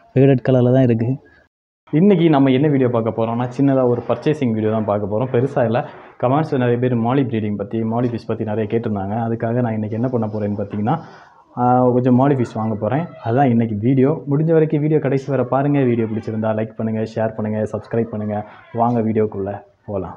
Faded கலரில் தான் இருக்குது இன்றைக்கி நம்ம என்ன வீடியோ பார்க்க போகிறோம்னா சின்னதாக ஒரு பர்ச்சேசிங் வீடியோ தான் பார்க்க போகிறோம் பெருசாக இல்லை கமெண்ட்ஸில் நிறைய பேர் மாலி ப்ரீடிங் பற்றி மாலி ஃபிஷ் பற்றி நிறைய கேட்டிருந்தாங்க அதுக்காக நான் இன்றைக்கி என்ன பண்ண போகிறேன்னு பார்த்தீங்கன்னா ஆஹ், கொஞ்சம் மாலி ஃபிஷ் வாங்க போகிறேன் அதுதான் இன்றைக்கி வீடியோ முடிஞ்ச வரைக்கும் வீடியோ கடைசி வரை பாருங்கள் வீடியோ பிடிச்சிருந்தா லைக் பண்ணுங்கள் ஷேர் பண்ணுங்கள் சப்ஸ்கிரைப் பண்ணுங்கள் வாங்க வீடியோக்குள்ளே போகலாம்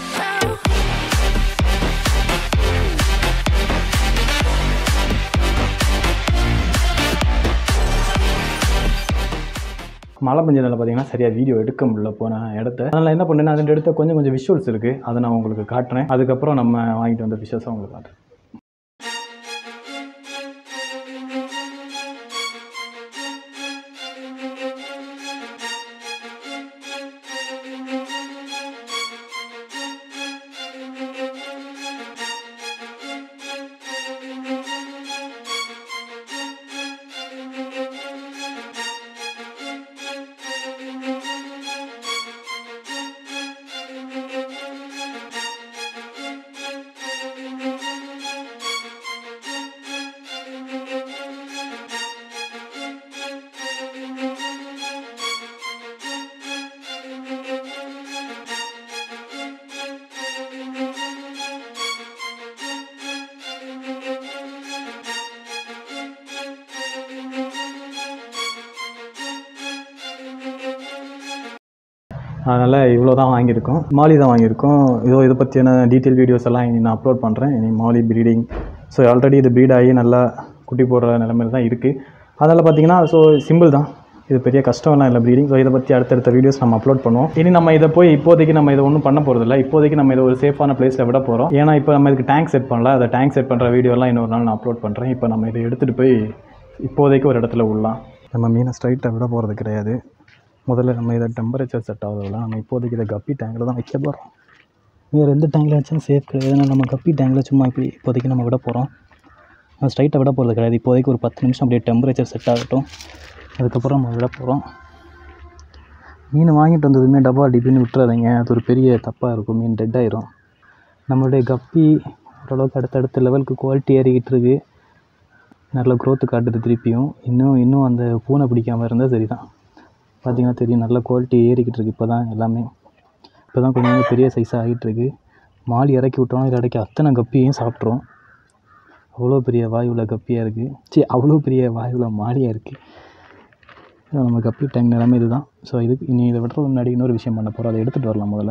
மழை பெஞ்சதில் பார்த்தீங்கன்னா சரியாக வீடியோ எடுக்க முடியல போன இடத்த அதனால் என்ன பண்ணேன்னா அதில் எடுத்த கொஞ்சம் கொஞ்சம் விஷுவல்ஸ் இருக்குது அதை நான் உங்களுக்கு காட்டுறேன் அதுக்கப்புறம் நம்ம வாங்கிட்டு வந்த விஷுவல்ஸை உங்களுக்கு காட்டுறேன் அதனால் இவ்வளோ தான் வாங்கியிருக்கோம் மாலி தான் வாங்கியிருக்கோம் இதோ இதை பற்றியான டீட்டெயில் வீடியோஸ் எல்லாம் இனி நான் அப்லோட் பண்ணுறேன் இனி மாலி ப்ரீடிங் ஸோ ஆல்ரெடி இது ப்ரீட் ஆகி நல்லா குட்டி போடுற நிலமையில தான் இருக்குது அதனால் பார்த்தீங்கன்னா ஸோ சிம்பிள் தான் இது பெரிய கஷ்டம்லாம் இல்லை ப்ரீடிங் ஸோ இதை பற்றி அடுத்தடுத்த வீடியோஸ் நம்ம அப்லோட் பண்ணுவோம் இனி நம்ம இதை போய் இப்போதைக்கு நம்ம இதை ஒன்றும் பண்ண போகிறதில்ல இப்போதைக்கு நம்ம இதை ஒரு சேஃபான பிளேஸில் விட போகிறோம் ஏன்னா இப்போ நம்ம இதுக்கு டேங்க் செட் பண்ணல அதை டேங்க் செட் பண்ணுற வீடியோலாம் இன்னொரு நாள் நான் அப்லோட் பண்ணுறேன் இப்போ நம்ம இதை எடுத்துகிட்டு போய் இப்போதைக்கு ஒரு இடத்துல விடலாம் நம்ம மீனை ஸ்ட்ரைட்டாக விட போகிறது கிடையாது முதல்ல நம்ம இதை டெம்பரேச்சர் செட் ஆகுதுல நம்ம இப்போதைக்கு இதை கப்பி டேங்கில் தான் வைக்க போகிறோம் வேறு எந்த டேங்கில் வச்சாலும் சேஃப் கிடையாது ஏன்னா நம்ம கப்பி டேங்கில் சும்மா இப்படி இப்போதைக்கு நம்ம விட போகிறோம் நம்ம ஸ்ட்ரைட்டாக விட போகிறது கிடையாது இப்போதைக்கு ஒரு பத்து நிமிஷம் அப்படியே டெம்பரேச்சர் செட் ஆகட்டும் அதுக்கப்புறம் நம்ம விட போகிறோம் மீன் வாங்கிட்டு வந்ததுமே டப்பா டிப்பின்னு விட்டுறாதீங்க அது ஒரு பெரிய தப்பாக இருக்கும் மீன் டெட் ஆயிரும் நம்மளுடைய கப்பி ஓரளவுக்கு அடுத்தடுத்த லெவலுக்கு குவாலிட்டி ஏறிக்கிட்டு இருக்கு நல்ல growth காட்டுது திருப்பியும் இன்னும் இன்னும் அந்த பூனை பிடிக்காமல் இருந்தால் சரி தான் பார்த்தீங்கன்னா தெரியும் நல்ல குவாலிட்டி ஏறிக்கிட்டு இருக்கு இப்போ தான் எல்லாமே இப்போ தான் கொஞ்சம் கொஞ்சம் பெரிய சைஸாக ஆகிட்டு இருக்கு மாலி இறக்கி விட்டோம் இதில் இறக்கி அத்தனை கப்பியையும் சாப்பிட்றோம் அவ்வளோ பெரிய வாயுள்ள கப்பியாக இருக்குது சரி அவ்வளோ பெரிய வாயுள்ள மாலியாக இருக்குது நம்ம கப்பி டேங்க் நிலைமை இதுதான் ஸோ இதுக்கு இனி இதை விடுறதுக்கு முன்னாடி இன்னொரு விஷயம் பண்ண போகிறோம் அதை எடுத்துகிட்டு வரலாம் முதல்ல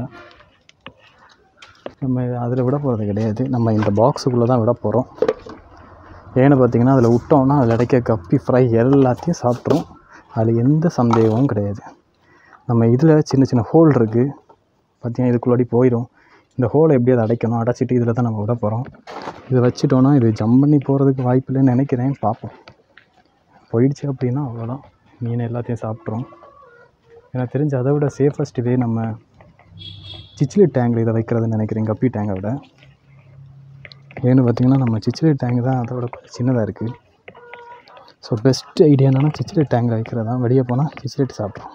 நம்ம அதில் விட போகிறது கிடையாது நம்ம இந்த பாக்ஸுக்குள்ளே தான் விட போகிறோம் ஏன்னு பார்த்தீங்கன்னா அதில் விட்டோம்னா அதில் இடைக்க கப்பி ஃப்ரை எல்லாத்தையும் சாப்பிட்ரும் அதில் எந்த சந்தேகமும் கிடையாது நம்ம இதில் சின்ன சின்ன ஹோல் இருக்குது பார்த்தீங்கன்னா இதுக்குள்ளாடி போயிடும் இந்த ஹோலை எப்படி அதை அடைக்கணும் அடைச்சிட்டு இதில் தான் நம்ம விட போகிறோம் இதை வச்சுட்டோன்னா இது ஜம்ப் பண்ணி போகிறதுக்கு வாய்ப்பு இல்லைன்னு நினைக்கிறேன் பார்ப்போம் போயிடுச்சு அப்படின்னா அவ்வளோதான் மீன் எல்லாத்தையும் சாப்பிட்ரும் எனக்கு தெரிஞ்ச அதை விட சேஃபஸ்ட் வே நம்ம சிச்சிலி டேங்கில் இதை வைக்கிறதுன்னு நினைக்கிறேன் கப்பி டேங்கை விட ஏன்னு பார்த்தீங்கன்னா நம்ம சிச்சிலி டேங்க் தான் அதோட கொஞ்சம் சின்னதாக இருக்குது ஸோ பெஸ்ட் ஐடியா என்னன்னா சிச்சிலி டேங்கில் வைக்கிறது தான் வெளியே போனால் சிச்சிலிட்டு சாப்பிட்றோம்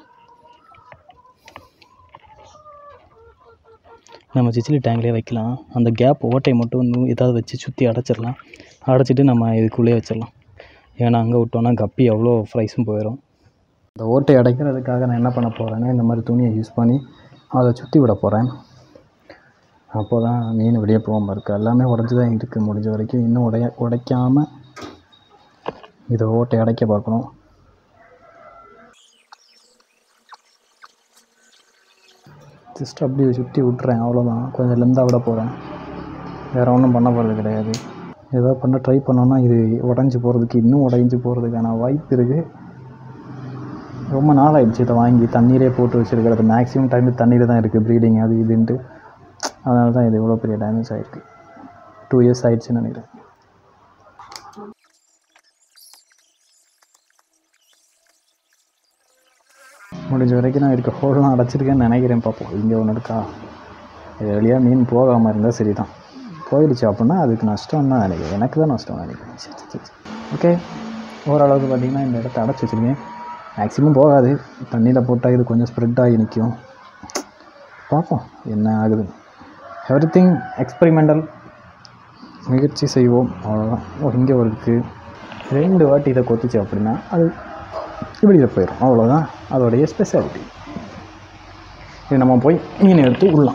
நம்ம சிச்சிலி டேங்க்லேயே வைக்கலாம் அந்த கேப் ஓட்டை மட்டும் இன்னும் ஏதாவது வச்சு சுற்றி அடைச்சிடலாம் அடைச்சிட்டு நம்ம இதுக்குள்ளேயே வச்சிடலாம் ஏன்னா அங்கே விட்டோன்னா கப்பி அவ்வளோ ப்ரைஸும் போயிடும் இந்த ஓட்டை அடைக்கிறதுக்காக நான் என்ன பண்ண போகிறேன்னா இந்த மாதிரி துணியை யூஸ் பண்ணி அதை சுற்றி விட போகிறேன் அப்போ தான் மீன் வெளியே போகாமல் இருக்குது எல்லாமே உடஞ்சி தான் இருக்குது முடிஞ்ச வரைக்கும் இன்னும் உடைய உடைக்காமல் இதை ஓட்டை அடைக்க பார்க்கணும் ஜஸ்ட் அப்படியே சுற்றி விட்டுறேன் அவ்வளோதான் கொஞ்சம் லெந்தாக விட போகிறேன் வேறு ஒன்றும் பண்ண போகிறது கிடையாது ஏதோ பண்ண ட்ரை பண்ணோன்னா இது உடஞ்சி போகிறதுக்கு இன்னும் உடைஞ்சு போகிறதுக்கான வாய்ப்பு இருக்குது ரொம்ப நாள் ஆயிடுச்சு இதை வாங்கி தண்ணீரே போட்டு வச்சுருக்கிறது மேக்ஸிமம் டைம் தண்ணியில் தான் இருக்குது ப்ரீடிங் அது இதுன்ட்டு அதனால தான் இது இவ்வளோ பெரிய டேமேஜ் ஆகிருக்கு டூ இயர்ஸ் ஆயிடுச்சுன்னு நினைக்கிறேன் முடிஞ்ச வரைக்கும் நான் இருக்க ஹோல்லாம் அடைச்சிருக்கேன்னு நினைக்கிறேன் பார்ப்போம் இங்கே ஒன்று இருக்கா இது வழியாக மீன் போகாமல் இருந்தால் சரி தான் போயிடுச்சு அப்படின்னா அதுக்கு நஷ்டம் தான் நினைக்கிறேன் எனக்கு தான் நஷ்டம் நினைக்கிறேன் சரி, சரி, சரி. ஓகே ஓரளவுக்கு பார்த்தீங்கன்னா இந்த இடத்த அடைச்சி வச்சுருக்கேன் மேக்ஸிமம் போகாது தண்ணியில் போட்டால் இது கொஞ்சம் ஸ்ப்ரெட் ஆகி நிற்கும் பார்ப்போம் என்ன ஆகுது எவ்ரி திங் எக்ஸ்பெரிமெண்டல் முயற்சி செய்வோம் அவ்வளோதான் ஓ இங்கே ஒரு இருக்குது ரெண்டு வாட்டி இதை கொத்துச்சு அப்படின்னா அது வெளியில் போயிடும் அவ்வளோதான் அதோடைய ஸ்பெஷாலிட்டி இது நம்ம போய் மீன் எடுத்து விடலாம்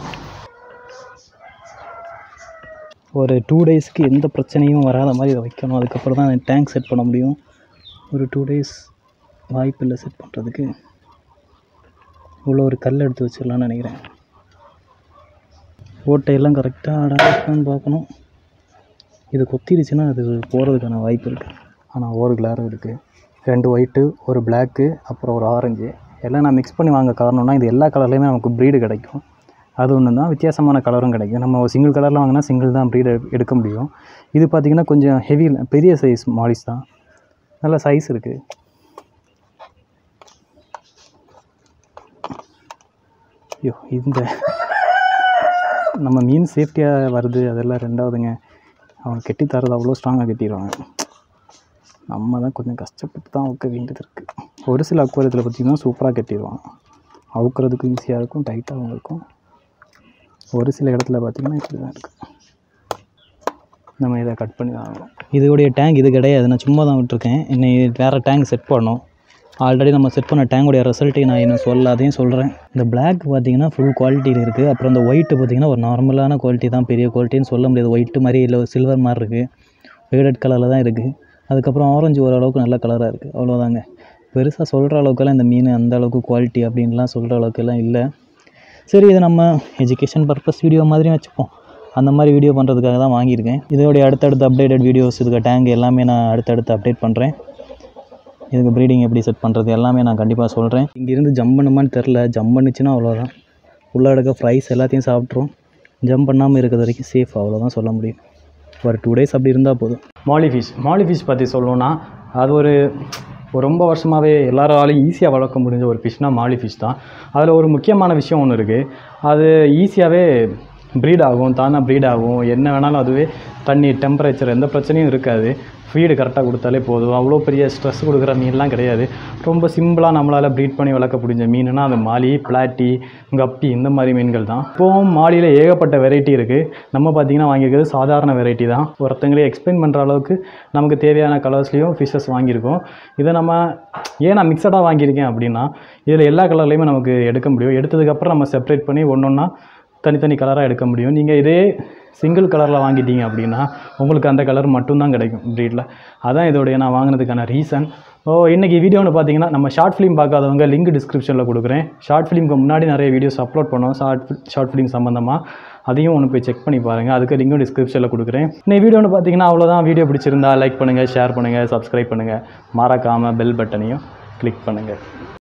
ஒரு டூ டேஸ்க்கு எந்த பிரச்சனையும் வராத மாதிரி இதை வைக்கணும் அதுக்கப்புறம் தான் டேங்க் செட் பண்ண முடியும் ஒரு டூ டேஸ் வாய்ப்பு இல்லை செட் பண்ணுறதுக்கு இவ்வளோ ஒரு கல் எடுத்து வச்சிடலான்னு நினைக்கிறேன் ஓட்டையெல்லாம் கரெக்டாக அடான்னு பார்க்கணும் இது கொத்திடுச்சுன்னா அது போகிறதுக்கான வாய்ப்பு இருக்குது ஆனால் ஒரு கிளாரும் இருக்குது ரெண்டு ஒயிட்டு ஒரு பிளாக்கு அப்புறம் ஒரு ஆரஞ்சு எல்லாம் நான் மிக்ஸ் பண்ணி வாங்க காரணம்னா இது எல்லா கலர்லேயுமே நமக்கு ப்ரீடு கிடைக்கும் அது ஒன்று தான் வித்தியாசமான கலரும் கிடைக்கும் நம்ம சிங்கிள் கலரில் வாங்கினா சிங்கிள் தான் ப்ரீடு எடுக்க முடியும் இது பார்த்திங்கன்னா கொஞ்சம் ஹெவி பெரிய சைஸ் மாலிஸ் தான் நல்ல சைஸ் இருக்குது ஐயோ இந்த நம்ம மீன் சேஃப்டியாக வருது அதெல்லாம் ரெண்டாவதுங்க அவங்க கெட்டி தரது அவ்வளோ ஸ்ட்ராங்காக கட்டிடுவாங்க நம்ம தான் கொஞ்சம் கஷ்டப்பட்டு தான் அவுக்க வேண்டியது இருக்குது ஒரு சில அக்குவரத்தில் பார்த்திங்கன்னா சூப்பராக கட்டிடுவாங்க அவுக்கிறதுக்கு ஈஸியாக இருக்கும் டைட்டாகவும் இருக்கும் ஒரு சில இடத்துல பார்த்திங்கன்னா இப்படி தான் இருக்குது நம்ம இதை கட் பண்ணி தான் ஆகணும் இதோடைய டேங்க் இது கிடையாது நான் சும்மா தான் விட்டுருக்கேன் என்னை வேறு டேங்க் செட் பண்ணணும் ஆல்ரெடி நம்ம செட் பண்ண டேங்கோடைய ரிசல்ட்டை நான் இன்னும் சொல்ல அதையும் சொல்கிறேன் இந்த பிளாக் பார்த்தீங்கன்னா ஃபுல் குவாலிட்டியில் இருக்குது அப்புறம் இந்த ஒயிட்டு பார்த்தீங்கன்னா ஒரு நார்மலான குவாலிட்டி தான் பெரிய குவாலிட்டின்னு சொல்ல முடியாது ஒயிட்டு மாதிரி இல்லை சில்வர் மாதிரி இருக்குது ஃபேடட் கலரில் தான் இருக்குது அதுக்கப்புறம் ஆரஞ்சு ஓரளவுக்கு நல்ல கலராக இருக்குது அவ்வளோதாங்க பெருசாக சொல்கிற அளவுக்கெல்லாம் இந்த மீன் அந்த அளவுக்கு குவாலிட்டி அப்படின்லாம் சொல்கிற அளவுக்கெல்லாம் இல்லை சரி இதை நம்ம எஜுகேஷன் பர்பஸ் வீடியோ மாதிரியும் வச்சுப்போம் அந்த மாதிரி வீடியோ பண்ணுறதுக்காக தான் வாங்கியிருக்கேன் இதோடைய அடுத்தடுத்த அப்டேட்டட் வீடியோஸ் இதுக்கு டேங்க் எல்லாமே நான் அடுத்தடுத்து அப்டேட் பண்ணுறேன் இதுக்கு ப்ரீடிங் எப்படி செட் பண்ணுறது எல்லாமே நான் கண்டிப்பாக சொல்கிறேன் இங்கேருந்து ஜம்ப் பண்ணுமான்னு தெரில ஜம்ப் பண்ணுச்சுன்னா அவ்வளோதான் உள்ளே இருக்க ஃப்ரைஸ் எல்லாத்தையும் சாப்பிட்ரும் ஜம்ப் பண்ணாமல் இருக்கிறது வரைக்கும் சேஃப் அவ்வளோதான் சொல்ல முடியும் ஒரு டூ டேஸ் அப்படி இருந்தால் போதும் மாலி ஃபிஷ் மாலி ஃபிஷ் பற்றி சொல்லணும்னா அது ஒரு ஒரு ரொம்ப வருஷமாகவே எல்லாராலையும் ஈஸியாக வளர்க்க முடிஞ்ச ஒரு ஃபிஷ்னால் மாலி ஃபிஷ் தான் அதில் ஒரு முக்கியமான விஷயம் ஒன்று இருக்குது அது ஈஸியாகவே ப்ரீட் ஆகும் தானாக ப்ரீட் ஆகும் என்ன வேணாலும் அதுவே தண்ணி டெம்பரேச்சர் எந்த பிரச்சனையும் இருக்காது ஃபீடு கரெக்டாக கொடுத்தாலே போதும் அவ்வளோ பெரிய ஸ்ட்ரெஸ் கொடுக்குற மீன்லாம் கிடையாது ரொம்ப சிம்பிளாக நம்மளால் ப்ரீட் பண்ணி வளர்க்க முடிஞ்ச மீனுனா அந்த மாலி பிளாட்டி கப்பி இந்த மாதிரி மீன்கள் தான் இப்போவும் மாலியில் ஏகப்பட்ட வெரைட்டி இருக்குது நம்ம பார்த்திங்கன்னா வாங்கியிருக்கிறது சாதாரண வெரைட்டி தான் ஒருத்தங்களே எக்ஸ்பிளைன் பண்ணுற அளவுக்கு நமக்கு தேவையான கலர்ஸ்லேயும் ஃபிஷ்ஷஸ் வாங்கியிருக்கோம் இதை நம்ம ஏன் நான் மிக்சடாக வாங்கியிருக்கேன் அப்படின்னா இதில் எல்லா கலர்லேயுமே நமக்கு எடுக்க முடியும் எடுத்ததுக்கப்புறம் நம்ம செப்பரேட் பண்ணி ஒன்று ஒன்றா தனித்தனி கலராக எடுக்க முடியும் நீங்கள் இதே சிங்கிள் கலரில் வாங்கிட்டீங்க அப்படின்னா உங்களுக்கு அந்த கலர் மட்டும்தான் கிடைக்கும் ப்ரீடில் அதான் இதோடைய நான் வாங்கினதுக்கான ரீசன் ஓ இன்றைக்கி வீடியோன்னு பார்த்தீங்கன்னா நம்ம ஷார்ட் ஃபிலிம் பார்க்காதவங்க லிங்க் டிஸ்கிரிப்ஷனில் கொடுக்குறேன் ஷார்ட் ஃபிலிம்க்கு முன்னாடி நிறைய வீடியோஸ் அப்லோட் பண்ணோம் ஷார்ட் ஷார்ட் ஃபிலிம் சம்மந்தமாக அதையும் ஒன்று போய் செக் பண்ணி பாருங்கள் அதுக்கு லிங்கும் டிஸ்கிரிப்ஷனில் கொடுக்குறேன் இன்னைக்கு வீடியோன்னு பார்த்தீங்கன்னா அவ்வளோதான் வீடியோ பிடிச்சிருந்தா லைக் பண்ணுங்கள் ஷேர் பண்ணுங்கள் சப்ஸ்கிரைப் பண்ணுங்கள் மறக்காமல் பெல் பட்டனையும் கிளிக் பண்ணுங்கள்